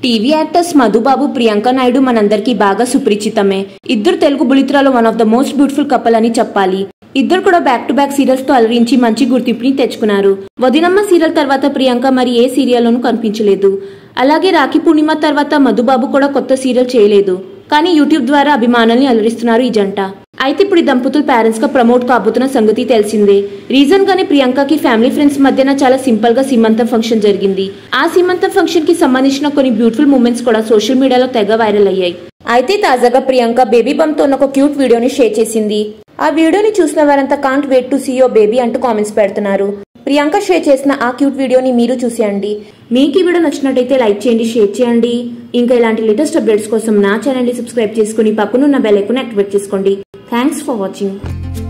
TV actors Madhubabu Priyanka Naidu మనందరికీ బాగా సుపరిచితమే ఇద్దరు తెలుగు బులిత్రాలో one of the most beautiful couple అని చెప్పాలి ఇద్దరు కూడా బ్యాక్ టు బ్యాక్ సీరియల్స్ తో అలరించి మంచి గుర్తింపుని తెచ్చుకున్నారు వదినమ్మ సీరియల్ తర్వాత ప్రియాంక మరి ఏ సీరియల్లోనూ కనిపించలేదు అలాగే రాఖీ పూర్ణిమ తర్వాత మధుబాబు కూడా కొత్త సీరియల్ చేయలేదు కానీ యూట్యూబ్ ద్వారా అభిమానుల్ని అలరిస్తున్నారు ఈ జంట అయితే ఇప్పుడు ఈ దంపతులు పేరెంట్స్ గా ప్రమోట్ కాబోతున్న సంగతి తెలిసిందే రీజన్ గానే ప్రియాంకకి ఫ్యామిలీ ఫ్రెండ్స్ మధ్యన చాలా సింపుల్ గా సీమంతం ఫంక్షన్ జరిగింది ఆ సీమంతం ఫంక్షన్ కి సంబంధించిన కొన్ని బ్యూటిఫుల్ మూమెంట్స్ కూడా సోషల్ మీడియాలో తెగ వైరల్ అయ్యాయి అయితే తాజాగా ప్రియాంక బేబీ బంప్ తో ఉన్న ఒక క్యూట్ వీడియోని షేర్ చేసింది ఆ వీడియోని చూసిన వారంతా can't wait to see yo baby అంటూ కామెంట్స్ పెడుతున్నారు ప్రియాంక షేర్ చేసిన ఆ క్యూట్ వీడియోని మీరు చూసేయండి మీకు ఈ వీడియో నచ్చినట్టయితే లైక్ చేయండి షేర్ చేయండి ఇంకా ఇలాంటి లేటెస్ట్ అప్డేట్స్ కోసం నా ఛానల్ ని సబ్స్క్రైబ్ చేసుకుని పక్కనున్న బెల్ ఐకాన్ యాక్టివేట్ చేసుకోండి థ్యాంక్స్ ఫర్ వాచింగ్